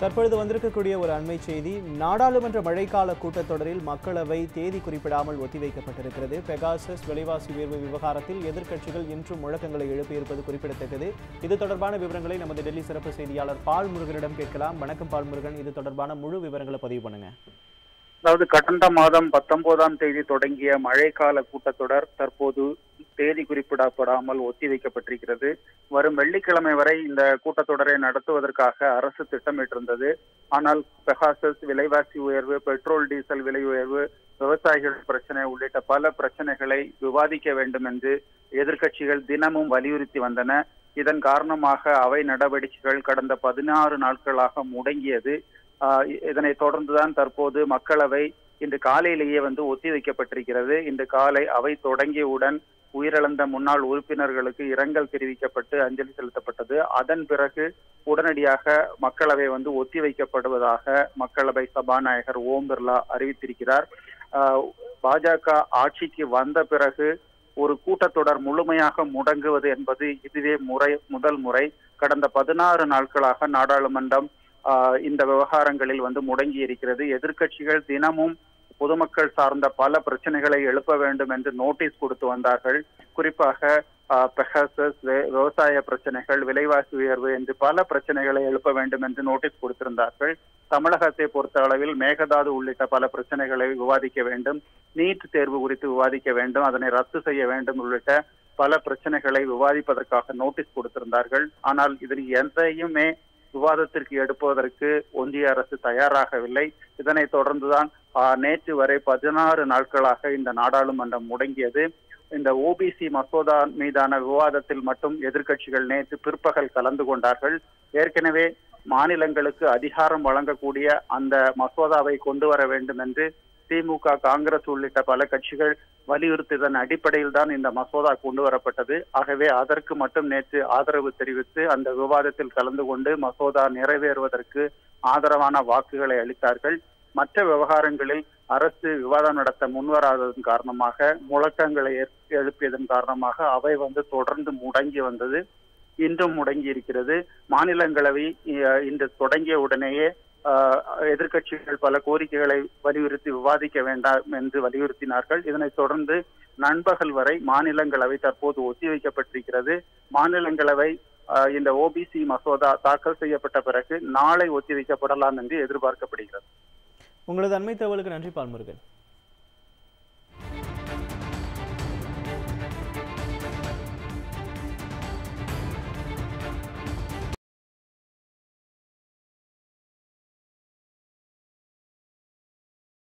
தற்பொழுது வந்திருக்கக்கூடிய ஒரு அண்மை செய்தி நாடாளுமன்ற மழைக்கால கூட்டத்தொடரில் மக்களவை தேதி குறிப்பிடாமல் ஒத்திவைக்கப்பட்டிருக்கிறது பெகாசஸ் விலைவாசி உயர்வு விவகாரத்தில் எதிர்க்கட்சிகள் இன்றும் முழக்கங்களை எழுப்பியிருப்பது குறிப்பிடத்தக்கது இது தொடர்பான விவரங்களை நமது டெல்லி சிறப்பு செய்தியாளர் பால் முருகனிடம் கேட்கலாம் வணக்கம் பால் முருகன் இது தொடர்பான முழு விவரங்களை பதிவு பண்ணுங்க அதாவது கடந்த மாதம் பத்தொன்பதாம் தேதி தொடங்கிய மழைக்கால கூட்டத்தொடர் தற்போது தேதி குறிப்பிடப்படாமல் ஒத்திவைக்கப்பட்டிருக்கிறது வரும் வெள்ளிக்கிழமை வரை இந்த கூட்டத்தொடரை நடத்துவதற்காக அரசு திட்டமிட்டிருந்தது ஆனால் பெகாசஸ் விலைவாசி உயர்வு பெட்ரோல் டீசல் விலை உயர்வு விவசாயிகள் பிரச்சனை உள்ளிட்ட பல பிரச்சனைகளை விவாதிக்க வேண்டும் என்று எதிர்க்கட்சிகள் தினமும் வலியுறுத்தி வந்தன இதன் காரணமாக அவை நடவடிக்கைகள் கடந்த பதினாறு நாட்களாக முடங்கியது ஆஹ் இதனை தொடர்ந்துதான் தற்போது மக்களவை இன்று காலையிலேயே வந்து ஒத்திவைக்கப்பட்டிருக்கிறது இன்று காலை அவை தொடங்கியவுடன் உயிரிழந்த முன்னாள் உறுப்பினர்களுக்கு இரங்கல் தெரிவிக்கப்பட்டு அஞ்சலி செலுத்தப்பட்டது அதன் பிறகு உடனடியாக மக்களவை வந்து ஒத்திவைக்கப்படுவதாக மக்களவை சபாநாயகர் ஓம் பிர்லா அறிவித்திருக்கிறார் ஆஹ் பாஜக ஆட்சிக்கு வந்த பிறகு ஒரு கூட்டத்தொடர் முழுமையாக முடங்குவது என்பது இதுவே முறை முதல் முறை கடந்த பதினாறு நாட்களாக நாடாளுமன்றம் ஆஹ் இந்த விவகாரங்களில் வந்து முடங்கி இருக்கிறது எதிர்க்கட்சிகள் தினமும் பொதுமக்கள் சார்ந்த பல பிரச்சனைகளை எழுப்ப வேண்டும் என்று நோட்டீஸ் கொடுத்து வந்தார்கள் குறிப்பாக ஆஹ் பெகாசஸ் வி- விவசாய பிரச்சனைகள் விலைவாசி உயர்வு என்று பல பிரச்சனைகளை எழுப்ப வேண்டும் என்று நோட்டீஸ் கொடுத்திருந்தார்கள் தமிழகத்தை பொறுத்த அளவில் மேகதாது உள்ளிட்ட பல பிரச்சனைகளை விவாதிக்க வேண்டும் நீட் தேர்வு குறித்து விவாதிக்க வேண்டும் அதனை ரத்து செய்ய வேண்டும் உள்ளிட்ட பல பிரச்சனைகளை விவாதிப்பதற்காக நோட்டீஸ் கொடுத்திருந்தார்கள் ஆனால் இதில் எதையுமே விவாதத்திற்கு எடுப்பதற்கு ஒன்றிய அரசு தயாராகவில்லை இதனைத் தொடர்ந்துதான் ஆஹ், நேற்று வரை பதினாறு நாட்களாக இந்த நாடாளுமன்றம் முடங்கியது இந்த ஓபிசி மசோதா மீதான விவாதத்தில் மட்டும் எதிர்க்கட்சிகள் நேற்று பிற்பகல் கலந்து கொண்டார்கள் ஏற்கனவே மாநிலங்களுக்கு அதிகாரம் வழங்கக்கூடிய அந்த மசோதாவை கொண்டு வர வேண்டும் என்று திமுக காங்கிரஸ் உள்ளிட்ட பல கட்சிகள் வலியுறுத்தியதன் அடிப்படையில் தான் இந்த மசோதா கொண்டு வரப்பட்டது ஆகவே அதற்கு மட்டும் நேற்று ஆதரவு தெரிவித்து அந்த விவாதத்தில் கலந்து கொண்டு மசோதா நிறைவேறுவதற்கு ஆதரவான வாக்குகளை அளித்தார்கள் மற்ற விவகாரங்களில் அரசு விவாதம் நடத்த முன்வராததன் காரணமாக முழக்கங்களை ஏற்- எழுப்பியதன் காரணமாக அவை வந்து தொடர்ந்து முடங்கி வந்தது இன்றும் முடங்கி இருக்கிறது மாநிலங்களவை அஹ், இன்று தொடங்கிய உடனேயே ஆஹ், எதிர்க்கட்சிகள் பல கோரிக்கைகளை வலியுறுத்தி விவாதிக்க வேண்டாம் என்று வலியுறுத்தினார்கள் இதனைத் தொடர்ந்து நண்பகல் வரை மாநிலங்களவை தற்போது ஒத்திவைக்கப்பட்டிருக்கிறது மாநிலங்களவை ஆஹ், இந்த ஓபிசி மசோதா தாக்கல் செய்யப்பட்ட பிறகு நாளை ஒத்திவைக்கப்படலாம் என்று எதிர்பார்க்கப்படுகிறது உங்களது அண்மை தகவலுக்கு நன்றி பால் முருகன்